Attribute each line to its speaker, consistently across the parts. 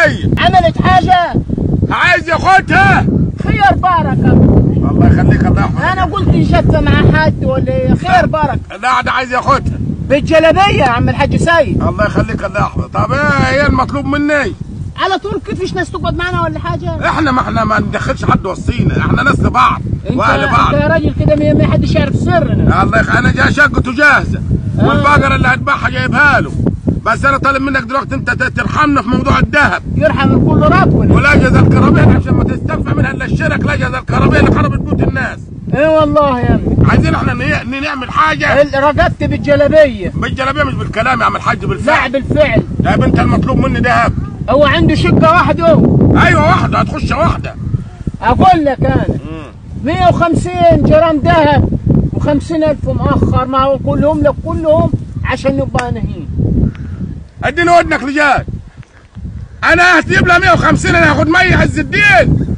Speaker 1: الحجسية
Speaker 2: عملت حاجة
Speaker 1: عايز ياخدها
Speaker 2: خير بركة
Speaker 1: الله يخليك الله يحفظك
Speaker 2: انا قلت جت مع حد ولا إيه؟ خير بركة
Speaker 1: لا ده عايز ياخدها
Speaker 2: بالجلابية يا عم الحاج سيد
Speaker 1: الله يخليك الله يحفظك طب ايه هي المطلوب مني
Speaker 2: على طول كيفش ناس تقعد معنا ولا حاجة
Speaker 1: احنا ما احنا ما ندخلش حد وسطينا احنا ناس لبعض
Speaker 2: انت
Speaker 1: واهل بعض
Speaker 2: انت يا راجل كده ما- ما حدش يعرف سرنا
Speaker 1: الله يخ... انا جاي شقته جاهزه
Speaker 2: آه.
Speaker 1: والبقره اللي هتباعها جايبها له بس انا طالب منك دلوقتي انت ت- ترحمنا في موضوع الذهب
Speaker 2: يرحم الكل ربنا
Speaker 1: ولا جزا الكرامين عشان ما تستنفع منها الا الشرك لا جزا الكرامين اللي خربت بيوت الناس
Speaker 2: ايه والله يا ابني
Speaker 1: عايزين احنا ن- نعمل حاجه
Speaker 2: ال- رقدت بالجلابية
Speaker 1: بالجلابيه مش بالكلام يا عم الحاج
Speaker 2: لا
Speaker 1: بالفعل
Speaker 2: بالفعل
Speaker 1: طيب انت المطلوب مني ذهب
Speaker 2: هو عنده شقة واحدة
Speaker 1: ايوه واحده هتخش واحده
Speaker 2: اقول لك انا 150 جرام ذهب و50 الف مؤخر ما هو كلهم لك كلهم عشان نبقى نهين
Speaker 1: اديني ودنك رجال انا هتجيب لها 150 انا هاخد مي عز الدين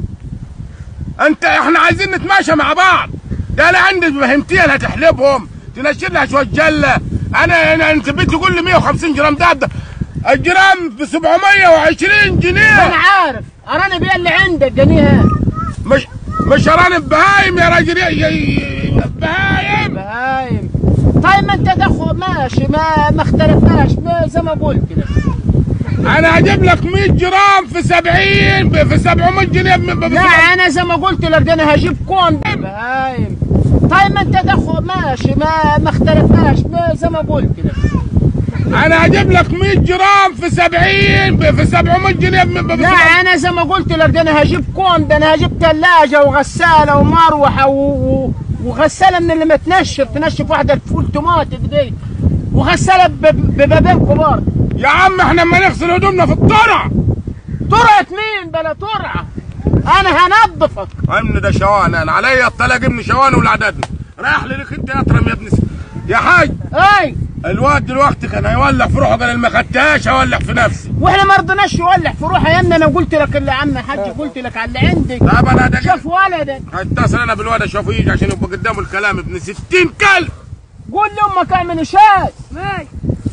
Speaker 1: انت احنا عايزين نتماشى مع بعض ده انا عندي فهمتين هتحلبهم تنشر لها شويه جله انا انا انت بنت تقول لي 150 جرام دهب ده الجرام ب 720
Speaker 2: انا
Speaker 1: جنيه
Speaker 2: عارف اراني بيها اللي عندك جنيها
Speaker 1: مش مش ارانب بهايم يا راجل يا- يا- يا- بهايم
Speaker 2: بهايم طيب ما انت تاخد ماشي ما ما اختلفناش ما زي ما قلت لك
Speaker 1: انا هجيب لك 100 جرام في 70 ب- في 700 جنيه ب- ب-
Speaker 2: لا انا زي ما قلت لك ده انا هجيب كون بهايم طيب ما انت تاخد ماشي ما ما اختلفناش ما زي ما قلت لك
Speaker 1: انا هجيب لك 100 جرام في 70 ب- في 700 جنيه ب- ب-
Speaker 2: لا انا زي ما قلت لك ده انا هجيب كون ده انا هجيب ثلاجه وغساله ومروحه و... و... وغساله من اللي ما تنشف تنشف واحده الفول طماطم دي وغساله ب... ببابين كبار
Speaker 1: يا عم احنا اما نغسل هدومنا في الطرع
Speaker 2: ترعه مين بلا ترعه انا هنظفك
Speaker 1: امن ده شوان انا عليا الطلاق ابن شوان والعدد رايح لي لك انت يا اطرم يا ابن س... يا حاج
Speaker 2: اي
Speaker 1: الواد دلوقتي كان هيولع في روحه قال ما خدتهاش هولع في نفسي
Speaker 2: واحنا ما رضيناش نولع في روحها يا ابني انا قلت لك اللي عم حاج قلت لك على اللي عندك
Speaker 1: طب انا ده
Speaker 2: شوف ولدك
Speaker 1: هتصل انا بالواد اشوفه يجي عشان يبقى قدامه الكلام ابن 60 كلب
Speaker 2: قول لامك اعمل شاي ماشي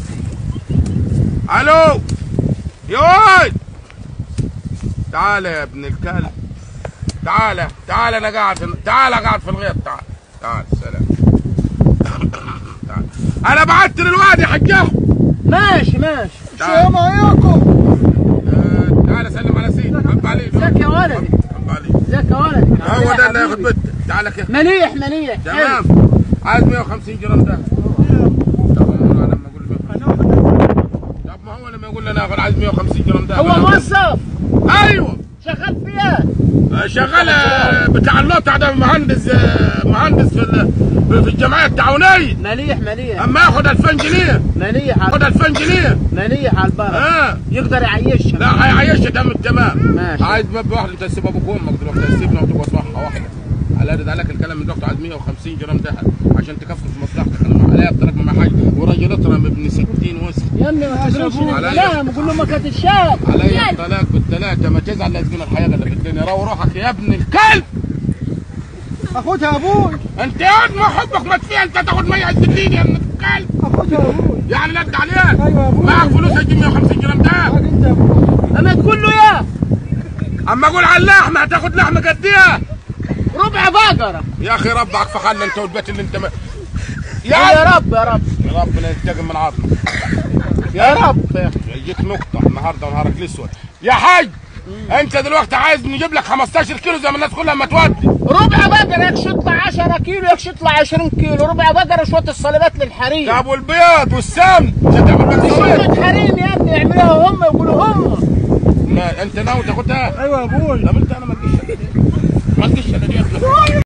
Speaker 1: الو يا واد تعال يا ابن الكلب تعال تعال انا قاعد في... تعال قاعد في الغيط تعال تعال سلام تعال انا بعت للواد يا حجاه
Speaker 2: ماشي ماشي
Speaker 1: تعال.
Speaker 2: عليكم
Speaker 1: آه، تعال سلم على سيدي حب عليك
Speaker 2: ازيك يا ولدي
Speaker 1: حب عليك
Speaker 2: ازيك يا ولدي
Speaker 1: هو ده اللي ياخد بنتك تعال كده
Speaker 2: مليح مليح
Speaker 1: تمام عايز 150 جرام ده طب ما أنا لما اقول له 150 طب ما هو لما يقول لي انا اخذ عايز 150 جرام ده
Speaker 2: هو موظف
Speaker 1: ايوه
Speaker 2: شغال فيها
Speaker 1: آه، شغال آه، بتاع اللوطع ده مهندس آه، مهندس في ال- في الجمعيه التعاونيه
Speaker 2: مليح مليح
Speaker 1: اما ياخد 2000 جنيه
Speaker 2: مليح
Speaker 1: ياخد
Speaker 2: على
Speaker 1: 2000 جنيه
Speaker 2: مليح على البركه
Speaker 1: اه
Speaker 2: يقدر يعيشها
Speaker 1: لا هيعيشها تمام التمام
Speaker 2: ماشي.
Speaker 1: عايز مبلغ واحد انت تسيب ابوك وامك دلوقتي تسيبنا وتبقى صحه واحده على رد عليك الكلام من دكتور عايز 150 جرام ذهب عشان تكفي في مصلحتك انا ما عليا بطريق ما حاجه وراجل اطرم ابن 60 وسخ
Speaker 2: يا ابني ما تشربش
Speaker 1: عليا.
Speaker 2: الكلام قول له ما كانت الشاب
Speaker 1: عليا الطلاق بالثلاثه ما تزعل لا تكون الحياه اللي في الدنيا رو روحك يا ابن الكلب
Speaker 2: اخدها ابوي
Speaker 1: انت يا ولد ما حبك ما تفيها انت تاخد ميه عز الدين يا ابن الكلب
Speaker 2: اخدها ابوي
Speaker 1: يعني لا انت عليك
Speaker 2: ايوه يا ابوي
Speaker 1: معك فلوس هتجيب 150 جرام دهب
Speaker 2: انت يا ابوي اما تقول له يا
Speaker 1: اما اقول على اللحمه هتاخد لحمه قديها
Speaker 2: ربع بقره
Speaker 1: يا اخي ربعك في حل انت والبيت اللي انت ما...
Speaker 2: يا رب يا رب
Speaker 1: يا ربنا ينتقم من عظمك
Speaker 2: يا رب يا أخي.
Speaker 1: يجيك نقطة النهاردة ونهارك الأسود يا حاج أنت دلوقتي عايز نجيب لك 15 كيلو زي ما الناس كلها ما تودي
Speaker 2: ربع بقره يكش يطلع 10 كيلو يكش يطلع 20 كيلو ربع بقره شويه الصليبات للحريم
Speaker 1: طب والبيض والسمن مش هتعمل بك
Speaker 2: شويه
Speaker 1: سويت
Speaker 2: حريم يا ابني يعملوها هم يقولوا هم
Speaker 1: لا أنت ناوي تاخدها
Speaker 2: ايوه يا ابوي
Speaker 1: طب أنت أنا ما تجيش ما تجيش أنا دي